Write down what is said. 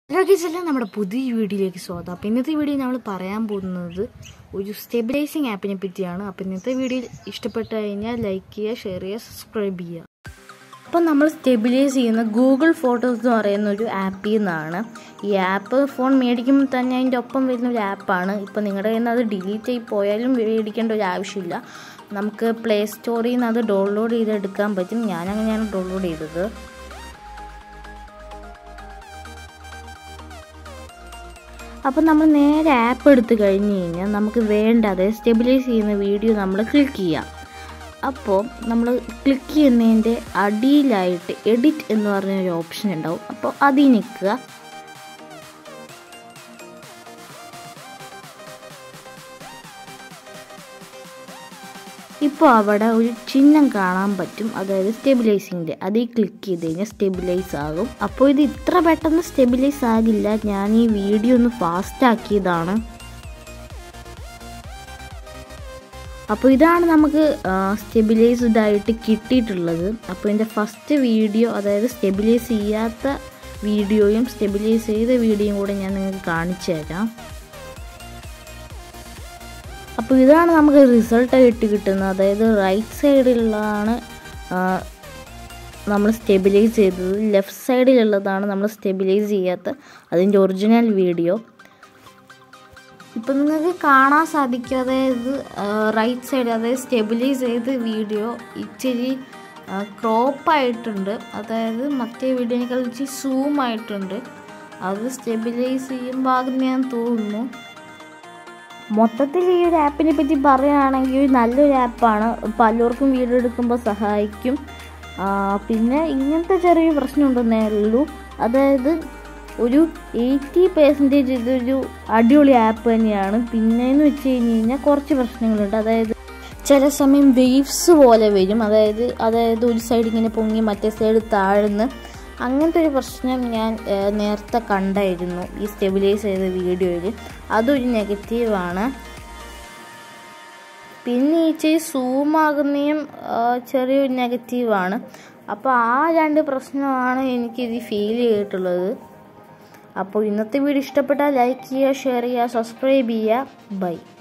hello നമ്മുടെ പുതിയ വീഡിയോയിലേക്ക് സ്വാഗതം അപ്പോൾ ഇന്നത്തെ വീഡിയോ നമ്മൾ പറയാൻ പോകുന്നത് ഒരു സ്റ്റെബിലൈസിങ് ആപ്പിനെ പറ്റിയാണ് അപ്പോൾ ഇന്നത്തെ വീഡിയോ ഇഷ്ടപ്പെട്ട് കഴിഞ്ഞാൽ ലൈക്ക് ചെയ്യുക ഷെയർ ചെയ്യുക സബ്സ്ക്രൈബ് ചെയ്യുക അപ്പോൾ നമ്മൾ സ്റ്റെബിലൈസ് ചെയ്യുന്ന ഗൂഗിൾ ഫോട്ടോസ് എന്ന് പറയുന്ന ഒരു ആപ്പിൽ നിന്നാണ് ഈ ആപ്പ് ഫോൺ മേടിക്കുമ്പോൾ തന്നെ അതിൻ്റെ ഒപ്പം വരുന്ന ഒരു ആപ്പാണ് ഇപ്പോൾ നിങ്ങളുടെ കയ്യിൽ നിന്ന് അത് ഡിലീറ്റ് ആയി പോയാലും മേടിക്കേണ്ട ഒരു ആവശ്യമില്ല നമുക്ക് പ്ലേ സ്റ്റോറിൽ നിന്ന് അത് ഡൗൺലോഡ് ചെയ്തെടുക്കാൻ പറ്റും ഞാനങ്ങനെയാണ് ഡൗൺലോഡ് ചെയ്തത് അപ്പോൾ നമ്മൾ നേരെ ആപ്പ് എടുത്ത് കഴിഞ്ഞ് കഴിഞ്ഞാൽ നമുക്ക് വേണ്ടത് സ്റ്റെബിലൈസ് ചെയ്യുന്ന വീഡിയോ നമ്മൾ ക്ലിക്ക് ചെയ്യാം അപ്പോൾ നമ്മൾ ക്ലിക്ക് ചെയ്യുന്നതിൻ്റെ അടിയിലായിട്ട് എഡിറ്റ് എന്ന് പറഞ്ഞൊരു ഓപ്ഷൻ ഉണ്ടാവും അപ്പോൾ അതിൽ നിൽക്കുക ഇപ്പോൾ അവിടെ ഒരു ചിഹ്നം കാണാൻ പറ്റും അതായത് സ്റ്റെബിലൈസിങ്ങിൻ്റെ അതിൽ ക്ലിക്ക് ചെയ്ത് കഴിഞ്ഞാൽ സ്റ്റെബിലൈസ് ആകും അപ്പോൾ ഇത് ഇത്ര പെട്ടെന്ന് സ്റ്റെബിലൈസ് ആകില്ല ഞാൻ ഈ വീഡിയോ ഒന്ന് ഫാസ്റ്റ് ആക്കിയതാണ് അപ്പോൾ ഇതാണ് നമുക്ക് സ്റ്റെബിലൈസ്ഡ് ആയിട്ട് കിട്ടിയിട്ടുള്ളത് അപ്പോൾ ഇതിൻ്റെ ഫസ്റ്റ് വീഡിയോ അതായത് സ്റ്റെബിലൈസ് ചെയ്യാത്ത വീഡിയോയും സ്റ്റെബിലൈസ് ചെയ്ത വീഡിയോയും കൂടെ ഞാൻ നിങ്ങൾക്ക് കാണിച്ചു തരാം അപ്പോൾ ഇതാണ് നമുക്ക് റിസൾട്ടായിട്ട് കിട്ടുന്നത് അതായത് റൈറ്റ് സൈഡിലുള്ളതാണ് നമ്മൾ സ്റ്റെബിലൈസ് ചെയ്തത് ലെഫ്റ്റ് സൈഡിലുള്ളതാണ് നമ്മൾ സ്റ്റെബിലൈസ് ചെയ്യാത്ത അതിൻ്റെ ഒറിജിനൽ വീഡിയോ ഇപ്പം നിങ്ങൾക്ക് കാണാൻ സാധിക്കും അതായത് റൈറ്റ് സൈഡ് അതായത് സ്റ്റെബിലൈസ് ചെയ്ത വീഡിയോ ഇച്ചിരി ക്രോപ്പായിട്ടുണ്ട് അതായത് മറ്റേ വീഡിയോനേക്കാൾ ഇച്ചിരി സൂം ആയിട്ടുണ്ട് അത് സ്റ്റെബിലൈസ് ചെയ്യുമ്പോൾ ആകുന്നതെന്ന് തോന്നുന്നു മൊത്തത്തിൽ ഈ ഒരു ആപ്പിനെ പറ്റി പറയുകയാണെങ്കിൽ ഒരു നല്ലൊരു ആപ്പാണ് പലർക്കും വീഡിയോ എടുക്കുമ്പോൾ സഹായിക്കും പിന്നെ ഇങ്ങനത്തെ ചെറിയൊരു പ്രശ്നമുണ്ടെന്നേ ഉള്ളൂ അതായത് ഒരു എയ്റ്റി പെർസെൻറ്റേജ് ഇതൊരു അടിപൊളി ആപ്പ് തന്നെയാണ് പിന്നെയെന്ന് വെച്ച് കഴിഞ്ഞ് കഴിഞ്ഞാൽ കുറച്ച് പ്രശ്നങ്ങളുണ്ട് അതായത് ചില സമയം വേവ്സ് പോലെ വരും അതായത് അതായത് ഒരു സൈഡ് ഇങ്ങനെ പൊങ്ങി മറ്റേ സൈഡ് താഴ്ന്ന് അങ്ങനത്തെ ഒരു പ്രശ്നം ഞാൻ നേരത്തെ കണ്ടായിരുന്നു ഈ സ്റ്റെബിലൈസ് ചെയ്ത വീഡിയോയിൽ അതൊരു നെഗറ്റീവാണ് പിന്നെ ഈ ഇച്ചിരി സൂമാകുന്നതും ചെറിയൊരു നെഗറ്റീവാണ് അപ്പോൾ ആ രണ്ട് പ്രശ്നമാണ് എനിക്കിത് ഫീൽ ചെയ്തിട്ടുള്ളത് അപ്പോൾ ഇന്നത്തെ വീഡിയോ ഇഷ്ടപ്പെട്ടാൽ ലൈക്ക് ചെയ്യുക ഷെയർ ചെയ്യുക സബ്സ്ക്രൈബ് ചെയ്യുക ബൈ